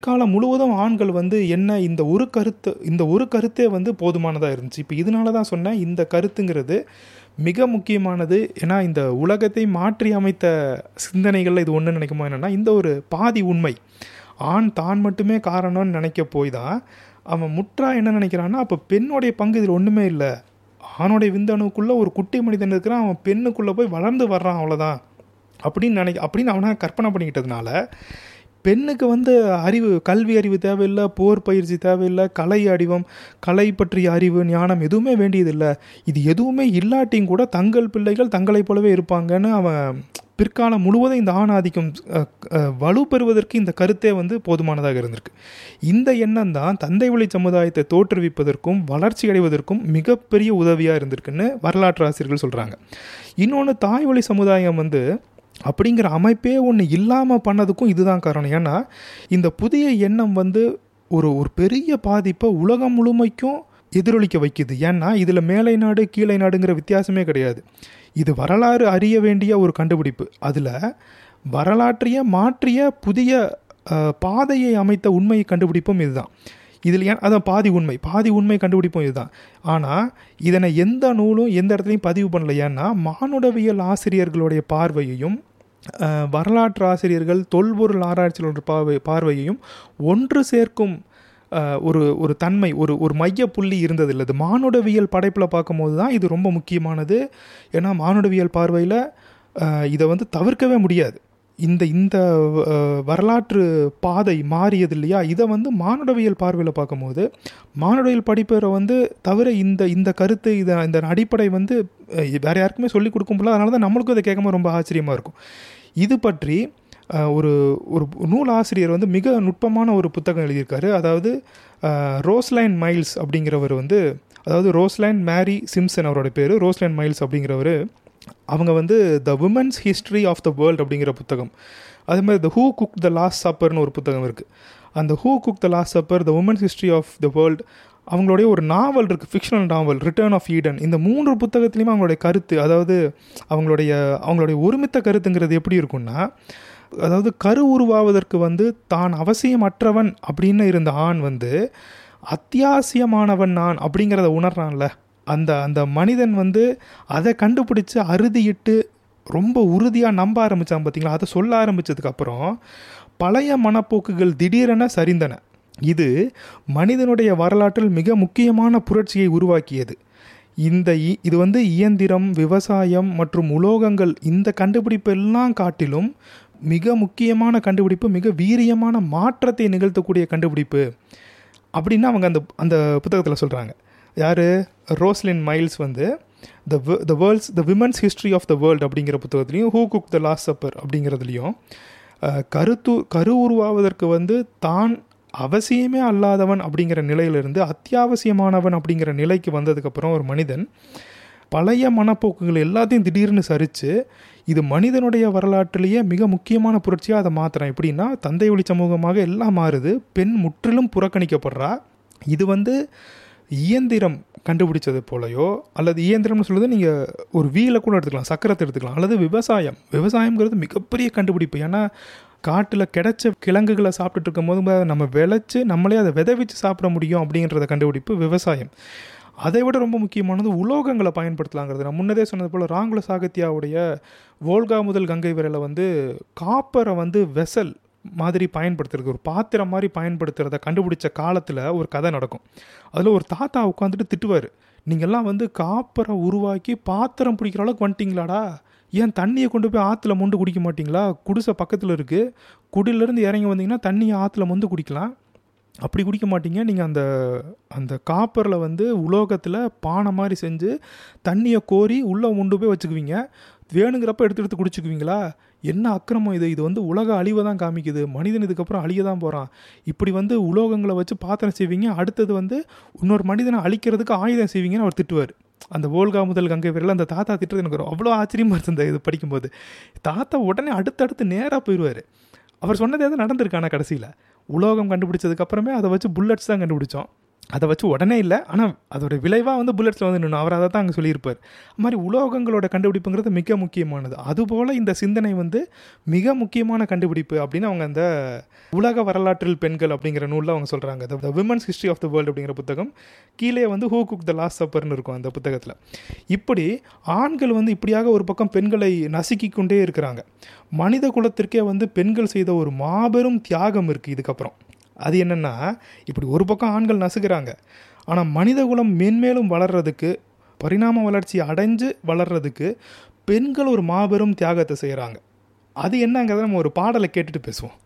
காலம் முழுவதும் ஆண்கள் வந்து என்ன இந்த ஒரு கருத்து இந்த ஒரு கருத்தே வந்து போதுமானதாக இருந்துச்சு இப்போ இதனால தான் சொன்னேன் இந்த கருத்துங்கிறது மிக முக்கியமானது ஏன்னா இந்த உலகத்தை மாற்றி அமைத்த சிந்தனைகளில் இது ஒன்று நினைக்குமோ என்னென்னா இந்த ஒரு பாதி உண்மை ஆண் தான் மட்டுமே காரணம்னு நினைக்க போய் தான் அவன் முற்றா என்ன நினைக்கிறான்னா அப்போ பெண்ணுடைய பங்கு இதில் ஒன்றுமே இல்லை ஆணுடைய விந்தணுக்குள்ளே ஒரு குட்டி மனிதன் இருக்கிறான் அவன் பெண்ணுக்குள்ளே போய் வளர்ந்து வர்றான் அவ்வளோதான் அப்படின்னு நினைக்க அப்படின்னு அவனை கற்பனை பண்ணிக்கிட்டதுனால பெண்ணுக்கு வந்து அறிவு கல்வி அறிவு தேவையில்லை போர் பயிற்சி தேவையில்லை கலை அறிவம் கலை பற்றிய அறிவு ஞானம் எதுவுமே வேண்டியதில்லை இது எதுவுமே இல்லாட்டியும் கூட தங்கள் பிள்ளைகள் தங்களைப் போலவே இருப்பாங்கன்னு அவன் பிற்காலம் முழுவதும் இந்த ஆணாதிக்கம் அஹ், அஹ், வலு பெறுவதற்கு இந்த கருத்தே வந்து போதுமானதாக இருந்திருக்கு இந்த எண்ணம் தான் தந்தை வழி சமுதாயத்தை தோற்றுவிப்பதற்கும் வளர்ச்சி அடைவதற்கும் மிகப்பெரிய உதவியாக இருந்திருக்குன்னு வரலாற்று ஆசிரியர்கள் சொல்கிறாங்க இன்னொன்று தாய் வழி சமுதாயம் வந்து அப்படிங்கிற அமைப்பே ஒன்று இல்லாமல் பண்ணதுக்கும் இதுதான் காரணம் ஏன்னா இந்த புதிய எண்ணம் வந்து ஒரு ஒரு பெரிய பாதிப்பை உலகம் முழுமைக்கும் எதிரொலிக்க வைக்குது ஏன்னா இதில் மேலை நாடு கீழே நாடுங்கிற வித்தியாசமே கிடையாது இது வரலாறு அறிய வேண்டிய ஒரு கண்டுபிடிப்பு அதில் வரலாற்றையே மாற்றிய புதிய அஹ், பாதையை அமைத்த உண்மையை கண்டுபிடிப்பும் இதுதான் இதில் ஏன் அதான் பாதி உண்மை பாதி உண்மை கண்டுபிடிப்பும் இதுதான் ஆனால் இதனை எந்த நூலும் எந்த இடத்துலையும் பதிவு பண்ணல ஏன்னா மானுடவியல் ஆசிரியர்களுடைய பார்வையையும் அஹ், வரலாற்று ஆசிரியர்கள் தொல்பொருள் ஆராய்ச்சியாளர் பார்வை பார்வையையும் ஒன்று சேர்க்கும் அஹ், ஒரு ஒரு தன்மை ஒரு ஒரு மைய புள்ளி இருந்ததில்லை இது மானுடவியல் படைப்பில் பார்க்கும்போது தான் இது ரொம்ப முக்கியமானது ஏன்னா மானுடவியல் பார்வையில் இதை வந்து தவிர்க்கவே முடியாது இந்த இந்த அஹ், வரலாற்று பாதை மாறியது இல்லையா இதை வந்து மானுடவியல் பார்வையில் பார்க்கும்போது மானுடவியல் படிப்பரை வந்து தவிர இந்த இந்த கருத்து இதை இந்த அடிப்படை வந்து அஹ், வேற யாருக்குமே சொல்லிக் கொடுக்க முடியல அதனால தான் நம்மளுக்கும் இதை கேட்கும்போது ரொம்ப ஆச்சரியமாக இருக்கும் இது பற்றி அஹ், ஒரு ஒரு நூல் ஆசிரியர் வந்து மிக நுட்பமான ஒரு புத்தகம் எழுதியிருக்காரு அதாவது அஹ், ரோஸ்லைன் மைல்ஸ் அப்படிங்கிறவர் வந்து அதாவது ரோஸ்லைன் மேரி சிம்சன் அவரோட பேர் ரோஸ்லைன் மைல்ஸ் அப்படிங்கிறவர் அவங்க வந்து the women's history of the world அப்படிங்கிற புத்தகம் அதே மாதிரி the who cook the last சப்பர்னு ஒரு புத்தகம் இருக்குது அந்த who cook the last supper the women's history of the world அவங்களுடைய ஒரு நாவல் இருக்குது fictional novel return of Eden இந்த மூன்று புத்தகத்துலேயுமே அவங்களுடைய கருத்து அதாவது அவங்களுடைய அவங்களுடைய ஒருமித்த கருத்துங்கிறது எப்படி இருக்கும்னா அதாவது கரு உருவாவதற்கு வந்து தான் அவசியமற்றவன் அப்படின்னு இருந்த ஆண் வந்து அத்தியாவசியமானவன் நான் அப்படிங்கிறத உணர்றான்ல அந்த அந்த மனிதன் வந்து அதை கண்டுபிடிச்சு அறுதியிட்டு ரொம்ப உறுதியாக நம்ப ஆரம்பித்தான் பார்த்தீங்களா அதை சொல்ல ஆரம்பித்ததுக்கப்புறம் பழைய மனப்போக்குகள் திடீரென சரிந்தன இது மனிதனுடைய வரலாற்றில் மிக முக்கியமான புரட்சியை உருவாக்கியது இந்த இ- இது வந்து இயந்திரம் விவசாயம் மற்றும் உலோகங்கள் இந்த கண்டுபிடிப்பெல்லாம் காட்டிலும் மிக முக்கியமான கண்டுபிடிப்பு மிக வீரியமான மாற்றத்தை நிகழ்த்தக்கூடிய கண்டுபிடிப்பு அப்படின்னு அவங்க அந்த அந்த புத்தகத்தில் சொல்கிறாங்க யார் ரோஸ்லின் மைல்ஸ் வந்து the the world's the women's history of the world அப்படிங்கிற புத்தகத்துலையும் who cook the last supper அப்படிங்கிறதுலையும் அஹ், கருத்து கரு உருவாவதற்கு வந்து தான் அவசியமே அல்லாதவன் அப்படிங்கிற நிலையிலிருந்து அத்தியாவசியமானவன் அப்படிங்கிற நிலைக்கு வந்ததுக்கப்புறம் ஒரு மனிதன் பழைய மனப்போக்குகள் எல்லாத்தையும் திடீர்னு சரித்து இது மனிதனுடைய வரலாற்றிலேயே மிக முக்கியமான புரட்சியாக அதை மாற்றுறான் எப்படின்னா தந்தை வழி சமூகமாக எல்லாம் மாறுது பெண் முற்றிலும் புறக்கணிக்கப்படுறா இது வந்து இயந்திரம் கண்டுபிடிச்சது போலயோ அல்லது இயந்திரம்னு சொல்லுறது நீங்கள் ஒரு வீலை கூட எடுத்துக்கலாம் சக்கரத்தை எடுத்துக்கலாம் அல்லது விவசாயம் விவசாயம்ங்கிறது மிகப்பெரிய கண்டுபிடிப்பு ஏன்னா காட்டில் கிடைச்ச கிழங்குகளை சாப்பிட்டுட்டு இருக்கும்போது நம்ம விளைச்சு நம்மளே அதை விதைவிச்சு சாப்பிட முடியும் அப்படின்றத கண்டுபிடிப்பு விவசாயம் அதை விட ரொம்ப முக்கியமானது உலோகங்களை பயன்படுத்தலாங்கிறது நான் முன்னதே சொன்னது போல் ராங்குல சாகித்யாவுடைய வோல்கா முதல் கங்கை வரையில் வந்து காப்பரை வந்து வெசல் மாதிரி பயன்படுத்துறது ஒரு பாத்திரம் மாதிரி பயன்படுத்துறத கண்டுபிடிச்ச காலத்தில் ஒரு கதை நடக்கும் அதில் ஒரு தாத்தா உட்காந்துட்டு திட்டுவார் நீங்கள்லாம் வந்து காப்பரை உருவாக்கி பாத்திரம் பிடிக்கிற அளவுக்கு வந்துட்டீங்களாடா ஏன் தண்ணியை கொண்டு போய் ஆற்றுல மொண்டு குடிக்க மாட்டீங்களா குடிசை பக்கத்தில் இருக்குது குடியிலேருந்து இறங்கி வந்தீங்கன்னா தண்ணியை ஆற்றுல மொண்டு குடிக்கலாம் அப்படி குடிக்க மாட்டீங்க நீங்கள் அந்த அந்த காப்பரில் வந்து உலோகத்தில் பானை மாதிரி செஞ்சு தண்ணியை கோரி உள்ளே கொண்டு போய் வச்சுக்குவீங்க வேணுங்கிறப்ப எடுத்து எடுத்து குடிச்சுக்குவீங்களா என்ன அக்கிரமம் இது இது வந்து உலக அழிவை தான் காமிக்குது மனிதன் இதுக்கப்புறம் அழிய தான் போகிறான் இப்படி வந்து உலோகங்களை வச்சு பாத்திரம் செய்வீங்க அடுத்தது வந்து இன்னொரு மனிதனை அழிக்கிறதுக்கு ஆயுதம் செய்வீங்கன்னு அவர் திட்டுவார் அந்த ஓல்கா முதல் கங்கை வரையில் அந்த தாத்தா திட்டுறது எனக்கு அவ்வளோ ஆச்சரியமாக இருந்தது இது படிக்கும்போது தாத்தா உடனே அடுத்தடுத்து நேராக போயிடுவார் அவர் சொன்னதே தான் நடந்திருக்கு ஆனால் கடைசியில் உலோகம் கண்டுபிடிச்சதுக்கு அப்புறமே அதை வச்சு புல்லட்ஸ் தான் கண்டுபிடிச்சோம் அதை வச்சு உடனே இல்லை ஆனால் அதோட விளைவாக வந்து புல்லட்ஸில் வந்து நின்று அவர் அதை தான் அங்கே சொல்லியிருப்பார் அது மாதிரி உலோகங்களோட கண்டுபிடிப்புங்கிறது மிக முக்கியமானது அதுபோல் இந்த சிந்தனை வந்து மிக முக்கியமான கண்டுபிடிப்பு அப்படின்னு அவங்க அந்த உலக வரலாற்றில் பெண்கள் அப்படிங்கிற நூலில் அவங்க சொல்கிறாங்க the women's history of the world அப்படிங்கிற புத்தகம் கீழே வந்து ஹூ குக் த லாஸ்ட் சப்பர்னு இருக்கும் அந்த புத்தகத்தில் இப்படி ஆண்கள் வந்து இப்படியாக ஒரு பக்கம் பெண்களை நசுக்கி கொண்டே இருக்கிறாங்க மனித குலத்திற்கே வந்து பெண்கள் செய்த ஒரு மாபெரும் தியாகம் இருக்குது இதுக்கப்புறம் அது என்னென்னா இப்படி ஒரு பக்கம் ஆண்கள் நசுக்கிறாங்க ஆனால் மனிதகுலம் மென்மேலும் வளர்றதுக்கு பரிணாம வளர்ச்சி அடைஞ்சு வளர்றதுக்கு பெண்கள் ஒரு மாபெரும் தியாகத்தை செய்கிறாங்க அது என்னங்கிறத நம்ம ஒரு பாடலை கேட்டுட்டு பேசுவோம்